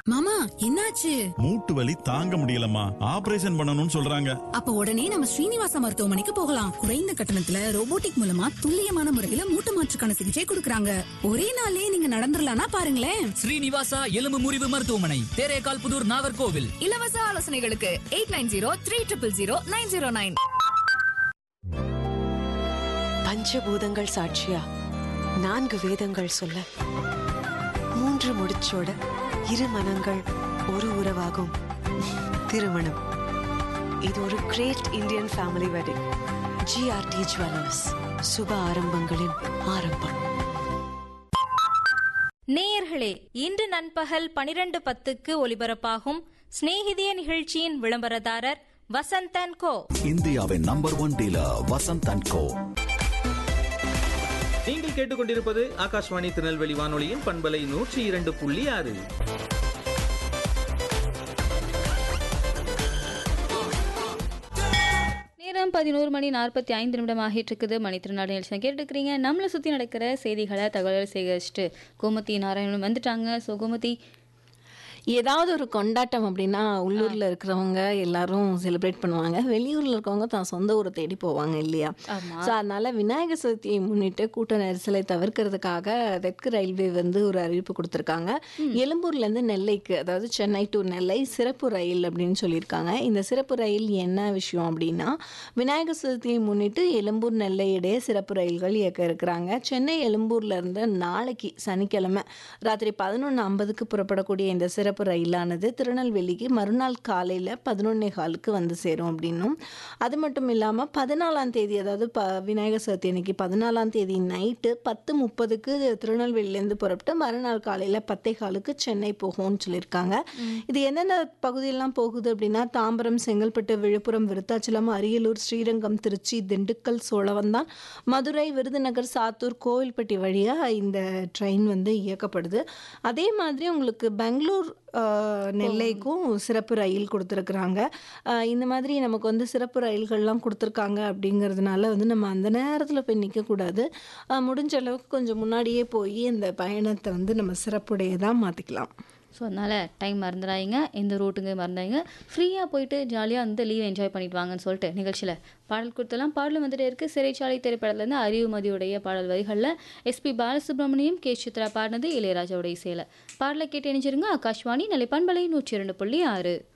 மாமா என்னாச்சு மூட்டு வலி தாங்க முடியலம்மா ஆபரேஷன் பண்ணணும்னு சொல்றாங்க அப்ப உடனே நம்ம ஸ்ரீனிவாச மருத்துவமனைக்கு போகலாம் குறைந்த கட்டணத்துல ரோபோட்டிக் மூலமா துல்லியமான முறையில மூட்டு மாற்றுக்கான சிகிச்சை கொடுக்கறாங்க ஒரே நாளே நீங்க நடந்துடலாம்னா பாருங்களேன் ஸ்ரீனிவாசா எலும்பு முறிவு மருத்துவமனை தேரேகால் புதூர் நாகர்கோவில் இலவச ஆலோசனைகளுக்கு eight nine zero three triple zero nine zero nine பஞ்சபூதங்கள் சாட்சியா நான்கு வேதங்கள் சொல்ல மூன்று முடிச்சோட இரு மனங்கள் ஒரு உறவாகும் திருமணம் இது ஒரு great Indian family wedding GRT jewellers சுப ஆரம்பங்களின் ஆரம்பம் நேயர்களே இன்று நண்பகல் பனிரெண்டு பத்துக்கு ஒலிபரப்பாகும் சிநேகிதிய நிகழ்ச்சியின் விளம்பரதாரர் வசந்தன் கோ இந்தியாவின் number one dealer Vasanth and co நீங்கள் கேட்டுக்கொண்டிருப்பது ஆகாஷ்வாணி திருநெல்வேலி வானொலியின் பண்பலை நூற்றி இரண்டு புள்ளி ஆறு நேரம் பதினோரு மணி நாற்பத்தி ஐந்து நிமிடம் ஆகிட்டு இருக்குது மணி திருநாடு நிகழ்ச்சி கேட்டுக்கிறீங்க நம்மளை சுற்றி நடக்கிற செய்திகளை தகவல்கள் சேகரிச்சுட்டு கோமதி நாராயணன் வந்துட்டாங்க ஸோ கோமதி ஏதாவது ஒரு கொண்டாட்டம் அப்படின்னா உள்ளூர்ல இருக்கிறவங்க எல்லாரும் செலிப்ரேட் பண்ணுவாங்க வெளியூர்ல இருக்கவங்க தான் சொந்த ஊரை தேடி போவாங்க இல்லையா ஆமா. ஸோ அதனால விநாயகர் சதுர்த்தியை முன்னிட்டு கூட்ட நெரிசலை தவிர்க்கிறதுக்காக தெற்கு ரயில்வே வந்து ஒரு அறிவிப்பு கொடுத்துருக்காங்க எழும்பூர்ல இருந்து நெல்லைக்கு அதாவது சென்னை டு நெல்லை சிறப்பு ரயில் அப்படின்னு சொல்லியிருக்காங்க இந்த சிறப்பு ரயில் என்ன விஷயம் அப்படின்னா விநாயகர் சதுர்த்தியை முன்னிட்டு எழும்பூர் நெல்லை இடையே சிறப்பு ரயில்கள் இயக்க இருக்கிறாங்க சென்னை எழும்பூர்ல இருந்து நாளைக்கு சனிக்கிழமை ராத்திரி பதினொன்று ஐம்பதுக்கு புறப்படக்கூடிய இந்த சிறப்பு ரயிலானது திருநெல்வேலிக்கு மறுநாள் காலையில் பதினொன்னே காலுக்கு வந்து சேரும் அப்படின்னும் அது மட்டும் இல்லாமல் பதினாலாம் தேதி அதாவது ப விநாயகர் சதுர்த்தி அன்னைக்கு பதினாலாம் தேதி நைட்டு பத்து முப்பதுக்கு திருநெல்வேலியிலேருந்து புறப்பட்டு மறுநாள் காலையில் பத்தே காலுக்கு சென்னை போகும்னு சொல்லியிருக்காங்க இது எந்தெந்த பகுதியெல்லாம் போகுது அப்படின்னா தாம்பரம் செங்கல்பட்டு விழுப்புரம் விருத்தாச்சலம் அரியலூர் ஸ்ரீரங்கம் திருச்சி திண்டுக்கல் சோழவந்தான் மதுரை விருதுநகர் சாத்தூர் கோவில்பட்டி வழியாக இந்த ட்ரெயின் வந்து இயக்கப்படுது அதே மாதிரி உங்களுக்கு பெங்களூர் ஆஹ், நெல்லைக்கும் சிறப்பு ரயில் கொடுத்துருக்குறாங்க ஆஹ், இந்த மாதிரி நமக்கு வந்து சிறப்பு ரயில்கள்லாம் கொடுத்துருக்காங்க அப்படிங்கிறதுனால வந்து நம்ம அந்த நேரத்தில் போய் நிற்கக்கூடாது முடிஞ்ச அளவுக்கு கொஞ்சம் முன்னாடியே போய் இந்த பயணத்தை வந்து நம்ம சிறப்புடையதாக மாற்றிக்கலாம் ஸோ அதனால் டைம் மறந்துடாதீங்க எந்த ரூட்டுங்க மறந்தாங்க ஃப்ரீயாக போயிட்டு ஜாலியாக வந்து லீவ் என்ஜாய் பண்ணிட்டு வாங்கன்னு சொல்லிட்டு நிகழ்ச்சியில் பாடல் கொடுத்தலாம் பாடல் வந்துட்டே இருக்கு சிறைச்சாலை திரைப்படத்துலேருந்து அறிவுமதியுடைய பாடல் வரிகளில் எஸ்பி பாலசுப்ரமணியம் கே சித்ரா பாடினது இளையராஜாவுடைய இசையில் பாடலை கேட்டு இணைஞ்சிருங்க ஆகாஷ்வாணி நிலைப்பண்பலை நூற்றி இரண்டு புள்ளி ஆறு